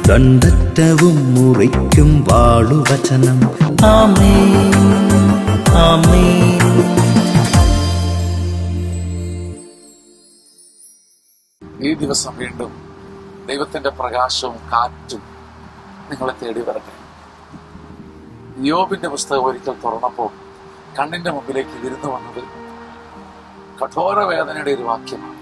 ദണ്ഡറ്റവും മുറിക്കും വാളുവചനം ആമേ ആമേ ഈ ദിവസം വീണ്ടും ദൈവത്തിന്റെ പ്രകാശവും കാറ്റും നിങ്ങളെ തേടി വരട്ടെ യോബിന്റെ പുസ്തകം ഒരിക്കൽ തുറന്നപ്പോൾ കണ്ണിന്റെ മുമ്പിലേക്ക് വിരുന്നു വന്നത് കഠോര വേദനയുടെ ഒരു വാക്യമാണ്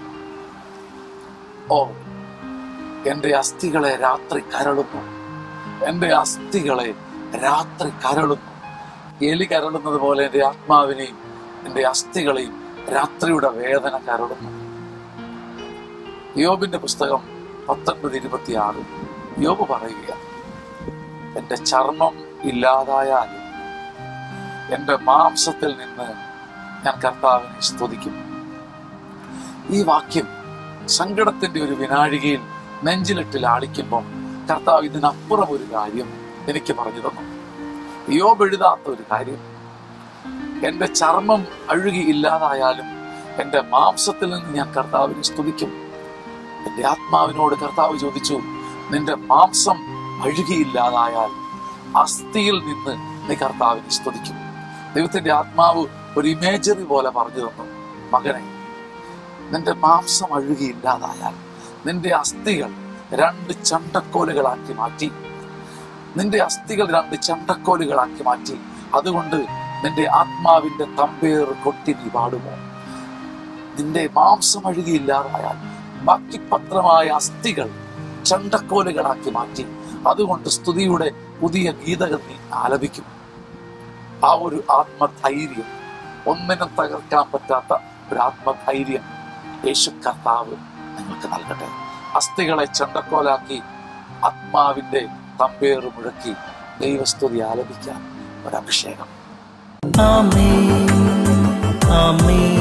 ഓ എന്റെ അസ്ഥികളെ രാത്രി കരളുന്നു എന്റെ അസ്ഥികളെ രാത്രി കരളുന്നു എലി കരളുന്നത് പോലെ എന്റെ ആത്മാവിനെയും എന്റെ അസ്ഥികളെയും രാത്രിയുടെ വേദന കരളുന്നു യോബിന്റെ പുസ്തകം പത്തൊൻപത് ഇരുപത്തിയാറ് യോബ് പറയുക എന്റെ ചർമ്മം ഇല്ലാതായാലും എന്റെ മാംസത്തിൽ നിന്ന് ഞാൻ കർത്താവിനെ സ്തുതിക്കും ഈ വാക്യം സങ്കടത്തിന്റെ ഒരു വിനാഴികയിൽ നെഞ്ചിലിട്ട് ലാളിക്കുമ്പോൾ കർത്താവ് ഇതിനപ്പുറം ഒരു കാര്യം എനിക്ക് പറഞ്ഞു തന്നു യോബ് എഴുതാത്ത ഒരു കാര്യം എന്റെ ചർമ്മം അഴുകി ഇല്ലാതായാലും എന്റെ മാംസത്തിൽ നിന്ന് ഞാൻ കർത്താവിനെ സ്തുതിക്കും എന്റെ ആത്മാവിനോട് കർത്താവ് ചോദിച്ചു നിന്റെ മാംസം അഴുകിയില്ലാതായാൽ അസ്ഥിയിൽ നിന്ന് നീ കർത്താവിനെ സ്തുതിക്കും ദൈവത്തിന്റെ ആത്മാവ് ഒരു ഇമേജറി പോലെ പറഞ്ഞു തന്നു മകനെ നിന്റെ മാംസം അഴുകിയില്ലാതായാൽ നിന്റെ അസ്ഥികൾ രണ്ട് ചണ്ടക്കോലുകളാക്കി മാറ്റി നിന്റെ അസ്ഥികൾ രണ്ട് ചണ്ടക്കോലുകളാക്കി മാറ്റി അതുകൊണ്ട് നിന്റെ ആത്മാവിന്റെ തമ്പേർ കൊട്ടി നീ പാടുമോ നിന്റെ മാംസം അഴുകിയില്ലാതായാൽ ബാക്കി പത്രമായ അസ്ഥികൾ ചണ്ടക്കോലുകളാക്കി മാറ്റി അതുകൊണ്ട് സ്തുതിയുടെ പുതിയ ഗീതകൾ നീ ആലപിക്കും ആ ഒരു ആത്മധൈര്യം ഒന്നിനും തകർക്കാൻ പറ്റാത്ത ഒരു ആത്മധൈര്യം യേശു കർത്താവ് നിങ്ങൾക്ക് നൽകട്ടെ അസ്ഥികളെ ചണ്ടക്കോലാക്കി ആത്മാവിന്റെ തമ്പേറ് മുഴക്കി ദൈവസ്തുതി ആലപിക്കാൻ ഒരു അഭിഷേകം ആമേ ആമേ